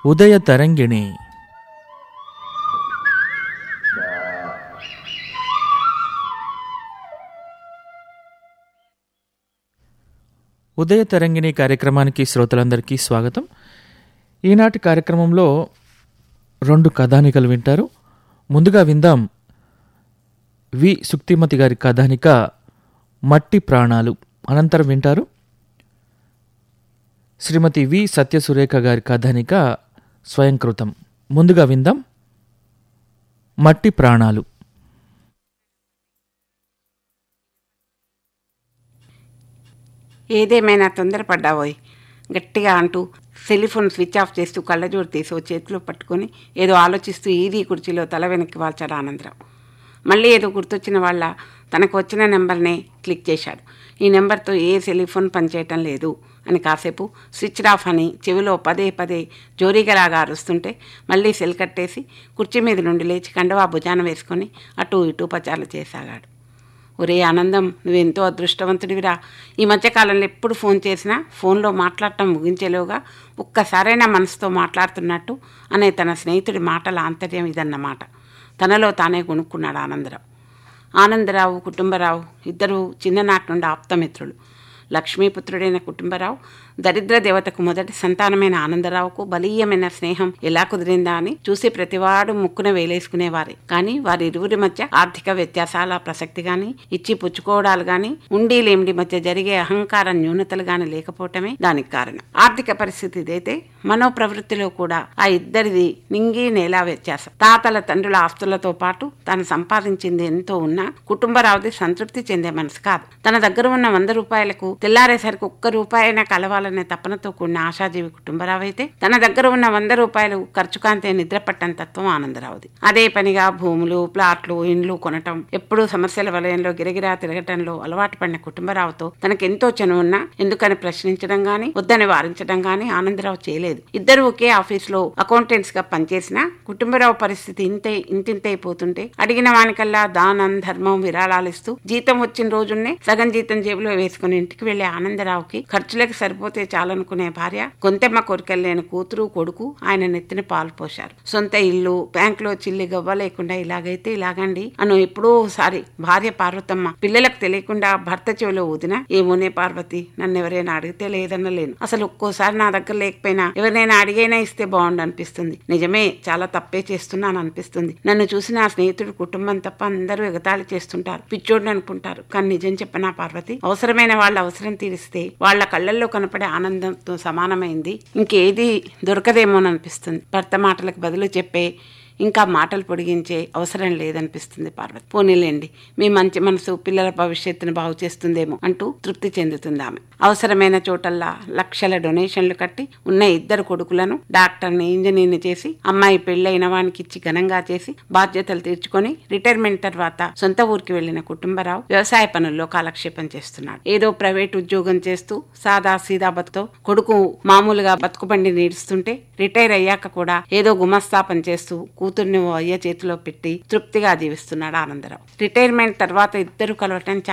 ఉదయ తరంగిణి ఉదయ తరంగిణి కార్యక్రమానికి శ్రోతలందరికీ స్వాగతం ఈనాటి కార్యక్రమంలో రెండు కథానికలు వింటారు ముందుగా విందాం వి సుక్తిమతి గారి కథానిక మట్టి ప్రాణాలు అనంతరం వింటారు శ్రీమతి వి సత్యసురేఖ గారి కథానిక స్వయంకృతం ముందుగా విందాం మట్టి ప్రాణాలు ఏదేమైనా తొందరపడ్డావోయ్ గట్టిగా అంటూ సెలిఫోన్ స్విచ్ ఆఫ్ చేస్తూ కళ్ళజోడు తీసి ఓ చేతిలో పట్టుకొని ఏదో ఆలోచిస్తూ ఈదీ కుర్చీలో తల వెనక్కి వాల్చాడు ఆనందరావు మళ్ళీ ఏదో గుర్తొచ్చిన వాళ్ళ తనకు వచ్చిన నెంబర్నే క్లిక్ చేశాడు ఈ నెంబర్తో ఏ సెలిఫోన్ పనిచేయటం లేదు అని కాసేపు స్విచ్ ఆఫ్ అని చెవిలో పదే పదే జోరీగలాగా అరుస్తుంటే మళ్ళీ సెల్ కట్టేసి కుర్చీ మీద నుండి లేచి కండవా భుజాన వేసుకొని అటు ఇటు పచారులు చేసాగాడు ఒరే ఆనందం నువ్వెంతో అదృష్టవంతుడివిరా ఈ మధ్యకాలంలో ఎప్పుడు ఫోన్ చేసినా ఫోన్లో మాట్లాడటం ముగించేలోగా ఒక్కసారైనా మనసుతో మాట్లాడుతున్నట్టు అనే తన స్నేహితుడి మాటల ఆంతర్యం ఇదన్నమాట తనలో తానే కొనుక్కున్నాడు ఆనందరావు ఆనందరావు కుటుంబరావు ఇద్దరు చిన్ననాటి నుండి ఆప్తమిత్రులు లక్ష్మీపుత్రుడైన కుటుంబరావు దరిద్ర దేవతకు మొదటి సంతానమైన ఆనందరావుకు బలీయమైన స్నేహం ఎలా కుదిరిందా అని చూసి ప్రతివాడు ముక్కున వేలేసుకునేవారే కానీ వారి ఇరువురి మధ్య ఆర్థిక వ్యత్యాసాల ప్రసక్తి గాని ఇచ్చి పుచ్చుకోవడాలు గాని ఉండి లేమిడి మధ్య జరిగే అహంకార న్యూనతలు గాని లేకపోవటమే దానికి కారణం ఆర్థిక పరిస్థితి ఇదైతే మనో ప్రవృత్తిలో కూడా ఆ ఇద్దరిది నింగి నేలా వ్యత్యాసం తాతల తండ్రుల ఆస్తులతో పాటు తాను సంపాదించింది ఎంతో ఉన్నా కుటుంబరావుది సంతృప్తి చెందే మనసు కాదు తన దగ్గర ఉన్న వంద రూపాయలకు తెల్లారేసరికి ఒక్క రూపాయైనా కలవాలనే తపనతో కూడిన ఆశాజీవి కుటుంబరావు అయితే తన దగ్గర ఉన్న వంద రూపాయలు ఖర్చు కాంతే నిద్ర పట్టని తత్వం ఆనందరావుది అదే పనిగా భూములు ప్లాట్లు ఇండ్లు కొనటం ఎప్పుడూ సమస్యల వలయంలో గిరగిరా తిరగటంలో అలవాటు పడిన కుటుంబరావుతో తనకెంతో చనువున్నా ఎందుకని ప్రశ్నించడం గాని వద్దని వారించడం గాని ఆనందరావు చేయలేదు ఇద్దరు ఒకే ఆఫీసులో అకౌంటెంట్స్ గా పనిచేసినా కుటుంబరావు పరిస్థితి ఇంతే ఇంతింతైపోతుంటే అడిగిన వానికల్లా దానం ధర్మం విరాళాలు ఇస్తూ జీతం వచ్చిన రోజున్నే సగం జీతం జేబులో వేసుకుని ఇంటికి వెళ్లే ఆనందరావుకి ఖర్చులకు సరిపోతే చాలనుకునే భార్య కొంతెమ్మ కోరికలు లేని కూతురు కొడుకు ఆయన నెత్తిన పాలు పోశారు సొంత ఇల్లు బ్యాంకులో చిల్లి గవ్వ లేకుండా ఇలాగైతే ఇలాగండి అను ఎప్పుడో ఒకసారి భార్య పార్వతమ్మ పిల్లలకు తెలియకుండా భర్త చెవిలో ఊదిన ఏమోనే పార్వతి నన్ను ఎవరైనా అడిగితే లేదనలేను అసలు ఒక్కోసారి నా దగ్గర లేకపోయినా ఎవరినైనా అడిగైనా ఇస్తే బాగుండు అనిపిస్తుంది నిజమే చాలా తప్పే చేస్తున్నాను అనిపిస్తుంది నన్ను చూసి నా స్నేహితుడు కుటుంబం తప్ప అందరూ ఎగతాళి చేస్తుంటారు పిచ్చోడిని అనుకుంటారు కానీ నిజం చెప్పనా పార్వతి అవసరమైన వాళ్ళ అవసరం తీరిస్తే వాళ్ళ కళ్ళల్లో కనపడే ఆనందంతో సమానమైంది ఇంకేది దొరకదేమోననిపిస్తుంది భర్త మాటలకు బదులు చెప్పే ఇంకా మాటలు పొడిగించే అవసరం లేదనిపిస్తుంది పార్వతి పోనీలేండి మీ మంచి మనసు పిల్లల భవిష్యత్తును బాగు చేస్తుందేమో అంటూ తృప్తి చెందుతుంది ఆమె అవసరమైన చోటల్లా లక్షల డొనేషన్లు కట్టి ఉన్న ఇద్దరు కొడుకులను డాక్టర్ని ఇంజనీర్ని చేసి అమ్మాయి పెళ్ళైన వానికి ఇచ్చి ఘనంగా చేసి బాధ్యతలు తీర్చుకొని రిటైర్మెంట్ తర్వాత సొంత ఊరికి వెళ్లిన కుటుంబరావు వ్యవసాయ పనుల్లో కాలక్షేపం చేస్తున్నాడు ఏదో ప్రైవేట్ ఉద్యోగం చేస్తూ సాదా సీదా బతుతో కొడుకు మామూలుగా బతుకుబండి నీడుస్తుంటే రిటైర్ అయ్యాక కూడా ఏదో గుమస్తాపన చేస్తూ కూతుర్ని ఓ అయ్య చేతిలో పెట్టి తృప్తిగా జీవిస్తున్నాడు ఆనందరావు రిటైర్మెంట్ తర్వాత ఇద్దరు కలవటం